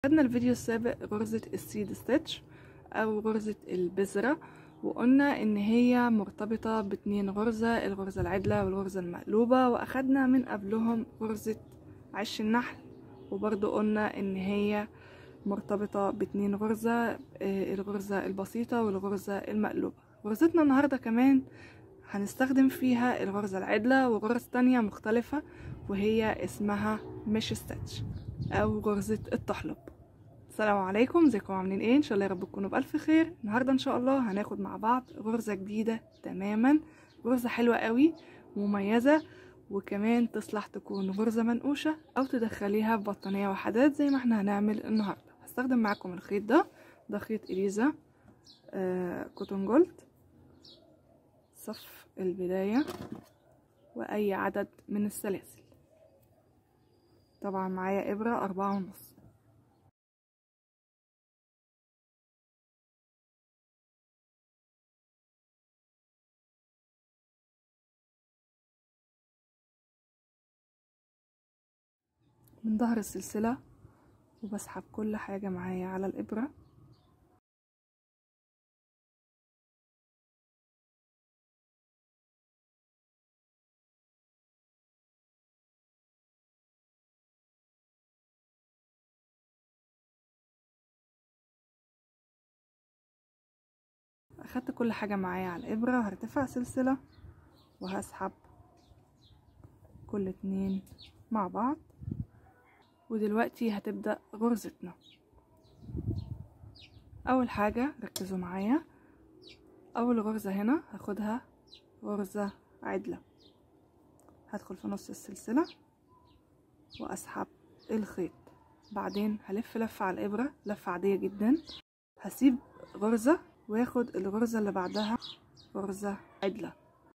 خدنا الفيديو السابق غرزة السيد ستيتش او غرزة البذرة وقلنا ان هي مرتبطة باتنين غرزة الغرزة العدلة والغرزة المقلوبة واخدنا من قبلهم غرزة عش النحل وبرضو قلنا ان هي مرتبطة باتنين غرزة الغرزة البسيطة والغرزة المقلوبة غرزتنا النهاردة كمان هنستخدم فيها الغرزة العدلة وغرز تانية مختلفة وهي اسمها مش ستاتش او غرزة التحلب السلام عليكم ازيكم عاملين ايه ان شاء الله يا رب تكونوا بالف خير النهارده ان شاء الله هناخد مع بعض غرزه جديده تماما غرزه حلوه قوي مميزه وكمان تصلح تكون غرزه منقوشه او تدخليها في بطانيه وحدات زي ما احنا هنعمل النهارده هستخدم معاكم الخيط ده ده خيط اليزا آه كوتون جولد صف البدايه واي عدد من السلاسل طبعا معايا ابره أربعة ونص من ظهر السلسلة وبسحب كل حاجة معايا على الإبرة أخدت كل حاجة معايا على الإبرة وهرتفع سلسلة وهسحب كل اتنين مع بعض ودلوقتي هتبدأ غرزتنا أول حاجة ركزوا معايا أول غرزة هنا هاخدها غرزة عدلة هدخل في نص السلسلة وأسحب الخيط بعدين هلف لفة على الإبرة لفة عادية جدا هسيب غرزة واخد الغرزة اللي بعدها غرزة عدلة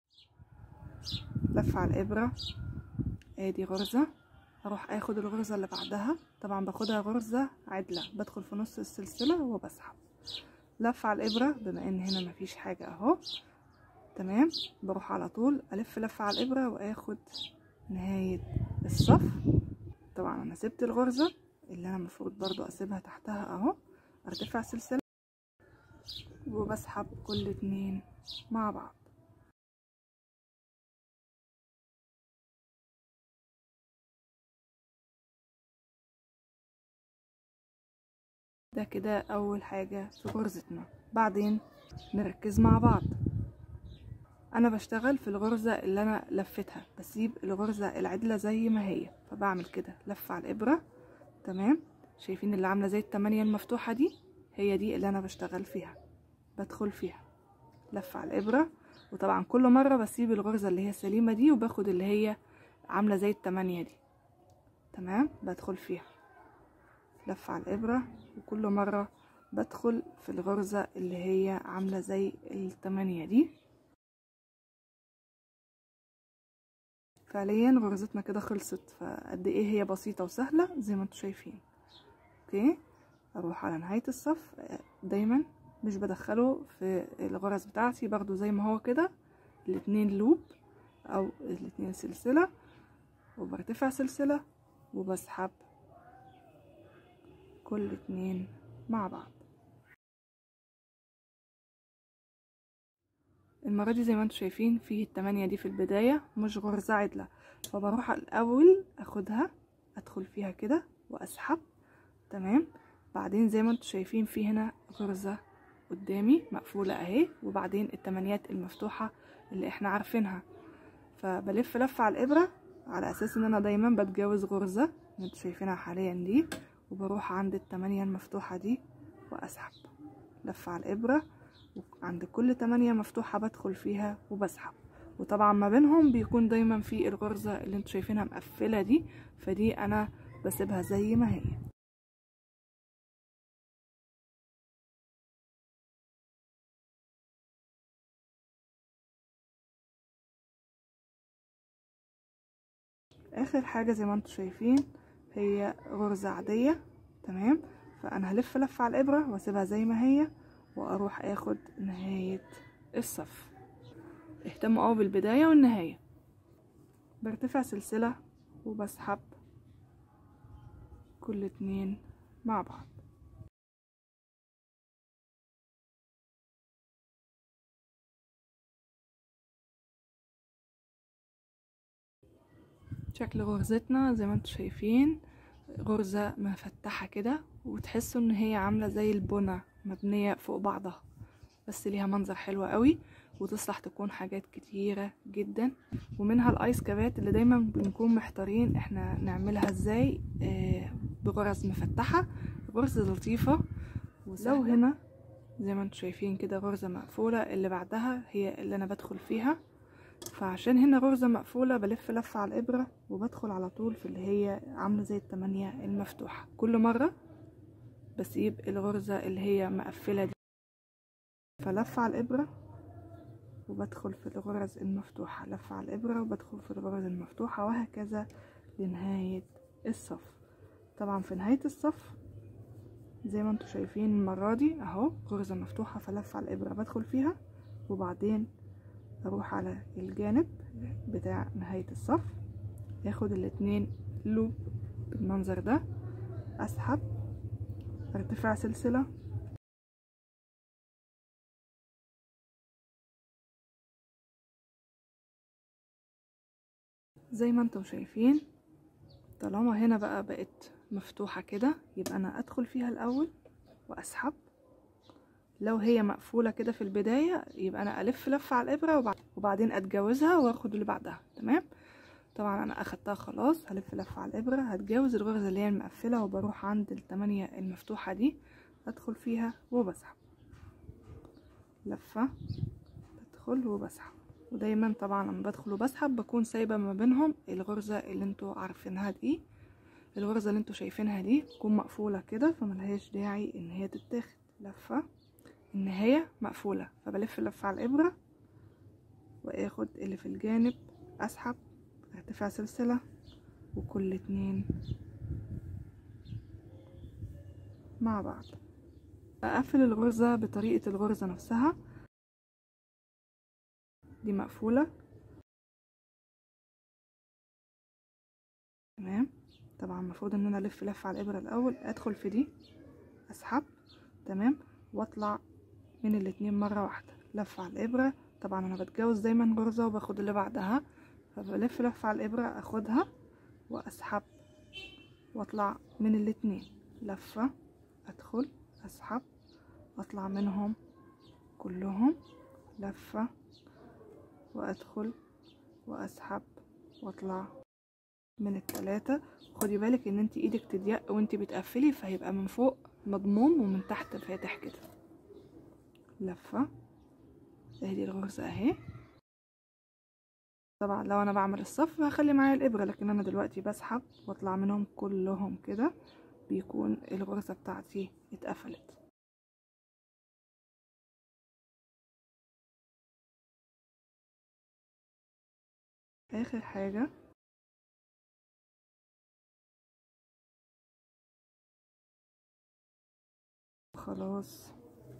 لفة على الإبرة ادي غرزة اروح اخد الغرزة اللي بعدها طبعا باخدها غرزة عدلة بدخل في نص السلسلة وبسحب لف على الابرة بما ان هنا مفيش حاجة اهو تمام بروح على طول الف لفة على الابرة واخد نهاية الصف طبعا انا سبت الغرزة اللي انا المفروض برضو اسيبها تحتها اهو ارتفع سلسلة وبسحب كل اتنين مع بعض ده كده اول حاجة في غرزتنا بعدين نركز مع بعض انا بشتغل في الغرزة اللي انا لفتها بسيب الغرزة العدلة زي ما هي فبعمل كده لفة على الابرة تمام شايفين اللي عاملة زي التمانية المفتوحة دي هي دي اللي انا بشتغل فيها بدخل فيها لفة على الابرة وطبعا كل مرة بسيب الغرزة اللي هي السليمة دي وباخد اللي هي عاملة زي التمانية دي تمام بدخل فيها لفة على الإبرة وكل مرة بدخل في الغرزة اللي هي عاملة زي التمانية دي فعليا غرزتنا كده خلصت فقد ايه هي بسيطة وسهلة زي ما انتوا شايفين اوكي اروح على نهاية الصف دايما مش بدخله في الغرز بتاعتي باخده زي ما هو كده الاتنين لوب او الاتنين سلسلة وبرتفع سلسلة وبسحب كل اتنين مع بعض المرة دي زي ما انتوا شايفين فيه التمانية دي في البداية مش غرزة عدلة فبروح الاول اخدها ادخل فيها كده واسحب تمام بعدين زي ما انتوا شايفين في هنا غرزة قدامي مقفولة اهي وبعدين التمانيات المفتوحة اللي احنا عارفينها فبلف لفة على الابرة على اساس ان انا دايما بتجاوز غرزة اللي انتوا شايفينها حاليا دي وبروح عند التمانية المفتوحة دي واسحب لفة على الابرة وعند كل تمانية مفتوحة بدخل فيها وبسحب وطبعا ما بينهم بيكون دايما في الغرزة اللي انتوا شايفينها مقفلة دي فدي انا بسيبها زي ما هي اخر حاجة زي ما انتوا شايفين هي غرزة عادية تمام فانا هلف لفة على الابرة واسيبها زي ما هي واروح اخد نهاية الصف اهتموا قوي بالبداية والنهاية برتفع سلسلة وبسحب كل اتنين مع بعض شكل غرزتنا زي ما انتم شايفين غرزة مفتحة كده وتحسوا ان هي عاملة زي البنى مبنية فوق بعضها بس ليها منظر حلو قوي وتصلح تكون حاجات كتيرة جدا ومنها الايس كابات اللي دايما بنكون محتارين احنا نعملها ازاي آه بغرز مفتحة غرزة لطيفة ولو هنا زي ما انتم شايفين كده غرزة مقفولة اللي بعدها هي اللي انا بدخل فيها فعشان هنا غرزة مقفولة بلف لفة على الإبرة وبدخل على طول في اللي هي عاملة زي التمانية المفتوحة كل مرة بسيب الغرزة اللي هي مقفلة دي فلفة على الإبرة وبدخل في الغرز المفتوحة لفة على الإبرة وبدخل في الغرز المفتوحة وهكذا لنهاية الصف طبعا في نهاية الصف زي ما انتم شايفين المرة دي اهو غرزة مفتوحة فلفة على الإبرة بدخل فيها وبعدين اروح على الجانب بتاع نهاية الصف اخد الاتنين لوب بالمنظر ده اسحب ارتفع سلسلة زي ما انتم شايفين طالما هنا بقى بقت مفتوحة كده يبقى انا ادخل فيها الاول واسحب لو هي مقفولة كده في البداية يبقى أنا ألف لفة على الإبرة وبعدين أتجاوزها وأخد اللي بعدها تمام طبعا أنا أخدتها خلاص هلف لفة على الإبرة هتجاوز الغرزة اللي هي المقفلة وبروح عند التمانية المفتوحة دي أدخل فيها وبسحب لفة بدخل وبسحب ودايما طبعا لما بدخل وبسحب بكون سايبة ما بينهم الغرزة اللي انتوا عارفينها دي الغرزة اللي انتوا شايفينها دي تكون مقفولة كده فملهاش داعي ان هي تتاخد لفة النهاية مقفولة فبلف لفة على الإبرة وآخد اللي في الجانب أسحب ارتفاع سلسلة وكل اتنين مع بعض أقفل الغرزة بطريقة الغرزة نفسها دي مقفولة تمام طبعا المفروض ان انا الف لفة على الابرة الاول ادخل في دي اسحب تمام واطلع من الاتنين مرة واحدة لفة على الإبرة طبعا أنا بتجاوز دايما غرزة وباخد اللي بعدها فبلف لفة على الإبرة أخدها وأسحب وأطلع من الاتنين لفة أدخل أسحب أطلع منهم كلهم لفة وأدخل وأسحب وأطلع من التلاتة خدي بالك ان انت ايدك تضيق وانت بتقفلي فهيبقى من فوق مضموم ومن تحت فاتح كده لفة اهدي الغرزة اهي طبعا لو انا بعمل الصف هخلي معايا الابرة لكن انا دلوقتي بسحب واطلع منهم كلهم كده بيكون الغرزة بتاعتي اتقفلت اخر حاجة خلاص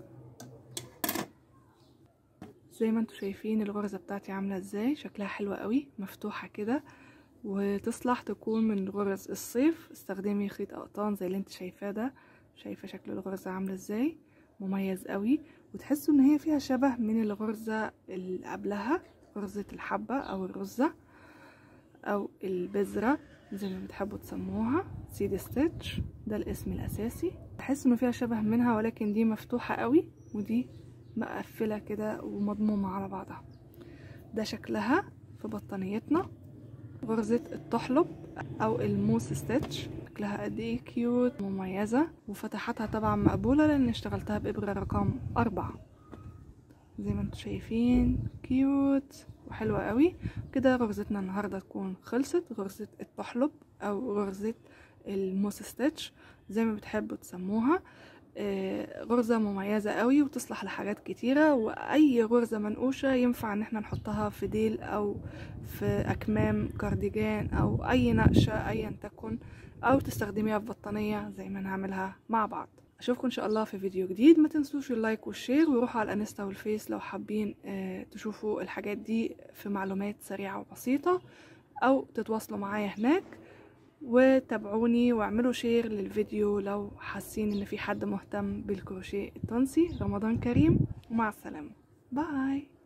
زي ما انتم شايفين الغرزة بتاعتي عاملة ازاي شكلها حلوة قوي مفتوحة كده وتصلح تكون من غرز الصيف استخدمي خيط اقطان زي اللي انت شايفاه ده شايفة شكل الغرزة عاملة ازاي مميز قوي وتحسوا ان هي فيها شبه من الغرزة اللي قبلها غرزة الحبة او الرزة او البذرة زي ما بتحبوا تسموها سيد ستيتش ده الاسم الاساسي بحس انه فيها شبه منها ولكن دي مفتوحة قوي ودي مقفلة كده ومضمومة على بعضها ده شكلها في بطانيتنا غرزة التحلب او الموس ستيتش شكلها قد ايه كيوت مميزة وفتحاتها طبعا مقبولة لان اشتغلتها بإبرة رقم أربعة زي ما انتم شايفين كيوت وحلوة قوي كده غرزتنا النهاردة تكون خلصت غرزة التحلب او غرزة الموس ستيتش زي ما بتحبوا تسموها آه غرزة مميزة قوي وتصلح لحاجات كتيرة واي غرزة منقوشة ينفع ان احنا نحطها في ديل او في اكمام كارديجان او اي نقشة ايا تكن او تستخدميها في بطانية زي ما نعملها مع بعض اشوفكم ان شاء الله في فيديو جديد ما تنسوش اللايك والشير وروحوا على الانستا والفيس لو حابين آه تشوفوا الحاجات دي في معلومات سريعة وبسيطة او تتواصلوا معايا هناك وتابعوني واعملوا شير للفيديو لو حاسين ان في حد مهتم بالكروشيه التونسي رمضان كريم ومع السلامة باي